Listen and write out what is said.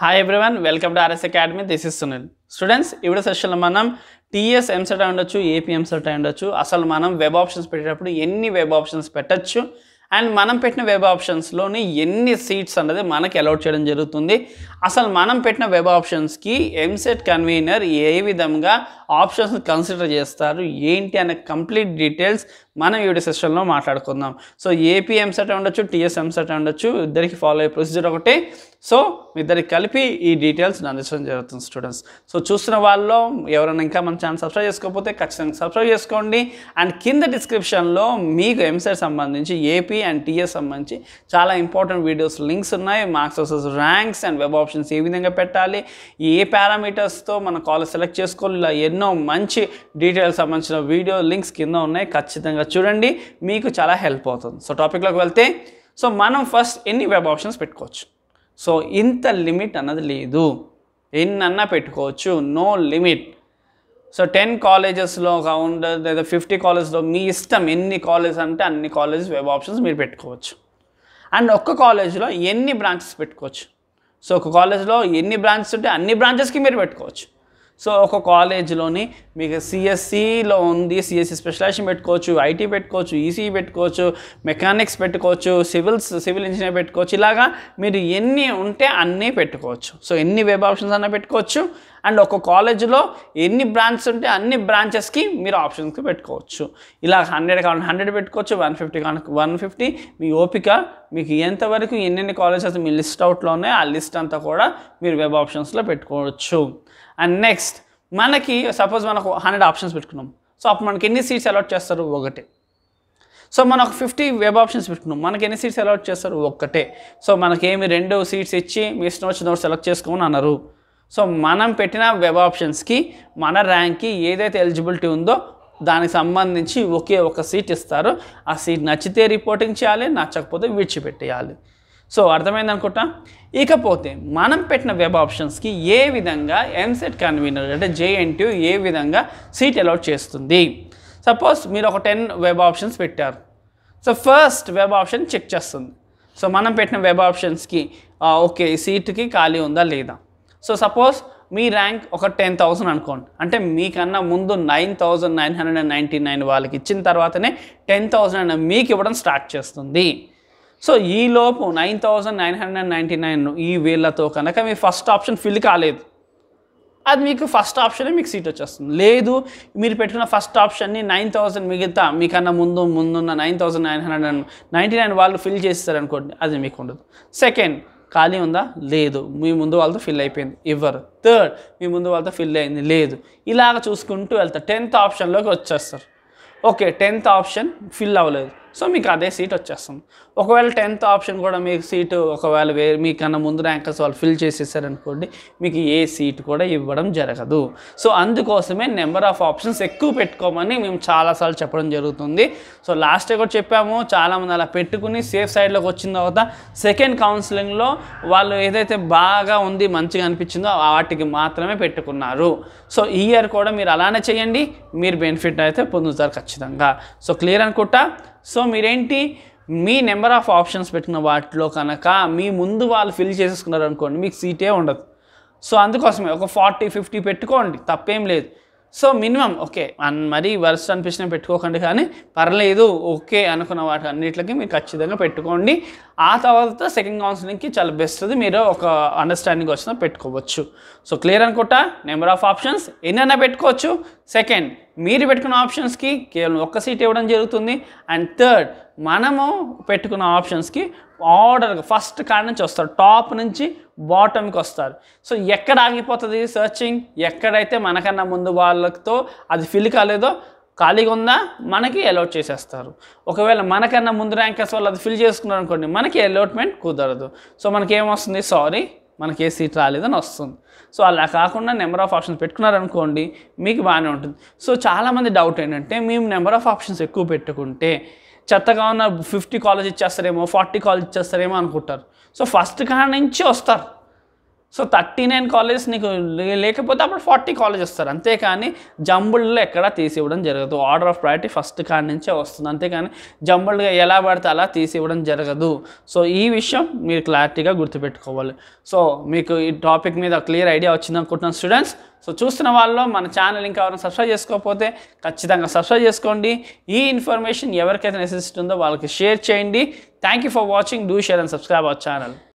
hi everyone welcome to R S academy this is Sunil students ఇప్పుడు సెషన్లో మనం టీఎస్ ఎంసెట్ ఉండొచ్చు ఏపీ ఎంసెట్ ఉండొచ్చు అసలు మనం వెబ్ ఆప్షన్స్ పెట్టేటప్పుడు ఎన్ని వెబ్ ఆప్షన్స్ పెట్టచ్చు అండ్ మనం పెట్టిన వెబ్ ఆప్షన్స్లోని ఎన్ని సీట్స్ అన్నది మనకి అలౌట్ చేయడం జరుగుతుంది అసలు మనం పెట్టిన వెబ్ ఆప్షన్స్కి ఎంసెట్ కన్వీనర్ ఏ విధంగా ఆప్షన్స్ కన్సిడర్ చేస్తారు ఏంటి అనే కంప్లీట్ డీటెయిల్స్ మనం ఈ వీడియో సెషన్లో మాట్లాడుకుందాం సో ఏపీ ఎంసెట్ ఉండొచ్చు టీఎస్ ఎంసెట్ ఉండొచ్చు ఇద్దరికి ఫాలో అయ్యే ప్రొసీజర్ ఒకటే సో మీ ఇద్దరికి కలిపి ఈ డీటెయిల్స్ అందించడం జరుగుతుంది స్టూడెంట్స్ సో చూస్తున్న వాళ్ళలో ఎవరైనా ఇంకా మన ఛానల్ సబ్స్క్రైబ్ చేసుకోకపోతే ఖచ్చితంగా సబ్స్క్రైబ్ చేసుకోండి అండ్ కింద డిస్క్రిప్షన్లో మీకు ఎంసెట్ సంబంధించి ఏపీ అండ్ టీఎస్ సంబంధించి చాలా ఇంపార్టెంట్ వీడియోస్ లింక్స్ ఉన్నాయి marks versus ranks and web options ఏ విధంగా పెట్టాలి ఏ పారామీటర్స్తో మన కాలేజ్ సెలెక్ట్ చేసుకోవాలి ఇలా ఎన్నో మంచి డీటెయిల్స్ సంబంధించిన వీడియో లింక్స్ కింద ఉన్నాయి ఖచ్చితంగా చూడండి మీకు చాలా హెల్ప్ అవుతుంది సో టాపిక్లోకి వెళ్తే సో మనం ఫస్ట్ ఎన్ని వెబ్ ఆప్షన్స్ పెట్టుకోవచ్చు సో ఇంత లిమిట్ అన్నది లేదు ఎన్నన్నా పెట్టుకోవచ్చు నో లిమిట్ సో టెన్ కాలేజెస్లో కాకుండా లేదా ఫిఫ్టీ కాలేజ్లో మీ ఇష్టం ఎన్ని కాలేజ్ అంటే అన్ని కాలేజెస్ వెబ్ ఆప్షన్స్ మీరు పెట్టుకోవచ్చు అండ్ ఒక్క కాలేజ్లో ఎన్ని బ్రాంచెస్ పెట్టుకోవచ్చు సో ఒక కాలేజ్లో ఎన్ని బ్రాంచెస్ ఉంటే అన్ని బ్రాంచెస్కి మీరు పెట్టుకోవచ్చు సో ఒక కాలేజ్లోని మీకు సిఎస్సిలో ఉంది సిఎస్సి స్పెషలైజేషన్ పెట్టుకోవచ్చు ఐటీ పెట్టుకోవచ్చు ఈసీ పెట్టుకోవచ్చు మెకానిక్స్ పెట్టుకోవచ్చు సివిల్స్ సివిల్ ఇంజనీర్ పెట్టుకోవచ్చు ఇలాగా మీరు ఎన్ని ఉంటే అన్నీ పెట్టుకోవచ్చు సో ఎన్ని వెబ్ ఆప్షన్స్ అన్నా పెట్టుకోవచ్చు అండ్ ఒక కాలేజ్లో ఎన్ని బ్రాంచెస్ ఉంటే అన్ని బ్రాంచెస్కి మీరు ఆప్షన్స్కి పెట్టుకోవచ్చు ఇలా హండ్రెడ్ కావాలి హండ్రెడ్ పెట్టుకోవచ్చు వన్ ఫిఫ్టీ కావాలి వన్ ఫిఫ్టీ మీ ఓపిక మీకు ఎంతవరకు ఎన్నెన్ని కాలేజెస్ మీ లిస్ట్ అవుట్లో ఉన్నాయో ఆ లిస్ట్ అంతా కూడా మీరు వెబ్ ఆప్షన్స్లో పెట్టుకోవచ్చు అండ్ నెక్స్ట్ మనకి సపోజ్ మనకు హండ్రెడ్ ఆప్షన్స్ పెట్టుకున్నాం సో అప్పుడు మనకి ఎన్ని సీట్స్ అలాట్ చేస్తారు ఒకటే సో మనం ఒక ఫిఫ్టీ వెబ్ ఆప్షన్స్ పెట్టుకున్నాం మనకి ఎన్ని సీట్స్ అలాట్ చేస్తారు ఒక్కటే సో మనకేమి రెండు సీట్స్ ఇచ్చి మీ ఇష్టం వచ్చిన ఒకటి సెలెక్ట్ చేసుకోమని అన్నారు సో మనం పెట్టిన వెబ్ ఆప్షన్స్కి మన ర్యాంక్కి ఏదైతే ఎలిజిబిలిటీ ఉందో దానికి సంబంధించి ఒకే ఒక సీట్ ఇస్తారు ఆ సీట్ నచ్చితే రిపోర్టింగ్ చేయాలి నచ్చకపోతే విడిచిపెట్టేయాలి సో అర్థమైంది అనుకుంటా ఇకపోతే మనం పెట్టిన వెబ్ ఆప్షన్స్కి ఏ విధంగా ఎంసెట్ కన్వీనర్ అంటే జేఎన్టీ ఏ విధంగా సీట్ అలాట్ చేస్తుంది సపోజ్ మీరు ఒక టెన్ వెబ్ ఆప్షన్స్ పెట్టారు so first web option check చేస్తుంది సో మనం పెట్టిన వెబ్ ఆప్షన్స్కి ఓకే ఈ సీట్కి ఖాళీ ఉందా లేదా సో సపోజ్ మీ ర్యాంక్ ఒక టెన్ థౌసండ్ అనుకోండి అంటే మీకన్నా ముందు nine thousand nine hundred and ninety nine వాళ్ళకి ఇచ్చిన తర్వాతనే టెన్ థౌసండ్ మీకు ఇవ్వడం స్టార్ట్ చేస్తుంది సో ఈ లోపు nine thousand nine hundred and ninety nine ఈ వీళ్ళతో కనుక మీ ఫస్ట్ ఆప్షన్ ఫిల్ కాలేదు అది మీకు ఫస్ట్ ఆప్షనే మీకు సీట్ వచ్చేస్తుంది లేదు మీరు పెట్టుకున్న ఫస్ట్ ఆప్షన్ని నైన్ థౌసండ్ మిగతా మీకన్నా ముందు ముందున్న nine thousand nine hundred and ninety nine వాళ్ళు ఫిల్ చేస్తారనుకోండి అది మీకు ఉండదు సెకండ్ ఖాళీ ఉందా లేదు మీ ముందు వాళ్ళతో ఫిల్ అయిపోయింది ఇవ్వరు థర్డ్ మీ ముందు వాళ్ళతో ఫిల్ అయింది లేదు ఇలాగ చూసుకుంటూ వెళ్తారు టెన్త్ ఆప్షన్లోకి వచ్చేస్తారు ఓకే టెన్త్ ఆప్షన్ ఫిల్ అవ్వలేదు సో మీకు అదే సీట్ వచ్చేస్తుంది ఒకవేళ టెన్త్ ఆప్షన్ కూడా మీకు సీటు ఒకవేళ వే మీకన్నా ముందు ర్యాంకర్స్ వాళ్ళు ఫిల్ చేసేసారనుకోండి మీకు ఏ సీట్ కూడా ఇవ్వడం జరగదు సో అందుకోసమే నెంబర్ ఆఫ్ ఆప్షన్స్ ఎక్కువ పెట్టుకోమని మేము చాలాసార్లు చెప్పడం జరుగుతుంది సో లాస్ట్ కూడా చెప్పాము చాలామంది అలా పెట్టుకుని సేఫ్ సైడ్లోకి వచ్చిన తర్వాత సెకండ్ కౌన్సిలింగ్లో వాళ్ళు ఏదైతే బాగా ఉంది మంచిగా అనిపించిందో వాటికి మాత్రమే పెట్టుకున్నారు సో ఈ ఇయర్ కూడా మీరు అలానే చేయండి మీరు బెనిఫిట్ అయితే పొందుతారు ఖచ్చితంగా సో క్లియర్ అనుకుంటా సో మీరేంటి మీ నెంబర్ ఆఫ్ ఆప్షన్స్ పెట్టిన వాటిలో కనుక మీ ముందు వాళ్ళు ఫిల్ చేసేసుకున్నారు అనుకోండి మీకు సీటే ఉండదు సో అందుకోసమే ఒక ఫార్టీ ఫిఫ్టీ పెట్టుకోండి తప్పేం లేదు సో మినిమం ఓకే అన్ మరీ వర్స్ట్ అనిపించిన పెట్టుకోకండి కానీ పర్లేదు ఓకే అనుకున్న వాటి అన్నిటికి మీరు ఖచ్చితంగా పెట్టుకోండి ఆ తర్వాత సెకండ్ కౌన్సిలింగ్కి చాలా బెస్ట్ది మీరు ఒక అండర్స్టాండింగ్ వచ్చిన పెట్టుకోవచ్చు సో క్లియర్ అనుకుంటా నెంబర్ ఆఫ్ ఆప్షన్స్ ఎన్నైనా పెట్టుకోవచ్చు సెకండ్ మీరు పెట్టుకున్న ఆప్షన్స్కి కేవలం ఒక్క సీట్ ఇవ్వడం జరుగుతుంది అండ్ థర్డ్ మనము పెట్టుకున్న ఆప్షన్స్కి ఆర్డర్గా ఫస్ట్ కాడ నుంచి వస్తారు టాప్ నుంచి బాటమ్కి వస్తారు సో ఎక్కడ ఆగిపోతుంది సర్చింగ్ ఎక్కడైతే మనకన్నా ముందు వాళ్ళతో అది ఫిల్ కాలేదో ఖాళీగా ఉందా మనకి అలౌట్ చేసేస్తారు ఒకవేళ మనకన్నా ముందు ర్యాంకర్స్ వాళ్ళు అది ఫిల్ చేసుకున్నారు అనుకోండి మనకి అలాట్మెంట్ కుదరదు సో మనకి ఏమొస్తుంది సారీ మనకి ఏ సీట్ రాలేదని వస్తుంది సో అలా కాకుండా నెంబర్ ఆఫ్ ఆప్షన్స్ పెట్టుకున్నారనుకోండి మీకు బాగానే ఉంటుంది సో చాలామంది డౌట్ ఏంటంటే మేము నెంబర్ ఆఫ్ ఆప్షన్స్ ఎక్కువ పెట్టుకుంటే చెత్తగా ఉన్న ఫిఫ్టీ కాలేజ్ ఇచ్చేస్తారేమో ఫార్టీ కాలేజ్ ఇచ్చేస్తారేమో అనుకుంటారు సో ఫస్ట్ కాడ నుంచి వస్తారు సో థర్టీ నైన్ కాలేజెస్ నీకు లే- లేకపోతే అప్పుడు ఫార్టీ కాలేజ్ ఇస్తారు అంతేకాని జంబుల్లో ఎక్కడ తీసివ్వడం జరగదు ఆర్డర్ ఆఫ్ ప్రయారిటీ ఫస్ట్ కాడి నుంచే వస్తుంది అంతేకాని జంబుల్గా ఎలా పడితే అలా తీసివ్వడం జరగదు సో ఈ విషయం మీరు క్లారిటీగా గుర్తుపెట్టుకోవాలి సో మీకు ఈ టాపిక్ మీద క్లియర్ ఐడియా వచ్చింది అనుకుంటున్నాను స్టూడెంట్స్ సో చూస్తున్న వాళ్ళు మన ఛానల్ ఇంకా ఎవరైనా సబ్స్క్రైబ్ చేసుకోకపోతే ఖచ్చితంగా సబ్స్క్రైబ్ చేసుకోండి ఈ ఇన్ఫర్మేషన్ ఎవరికైతే నెసెసిటీ ఉందో వాళ్ళకి షేర్ చేయండి thank you for watching do share and subscribe our channel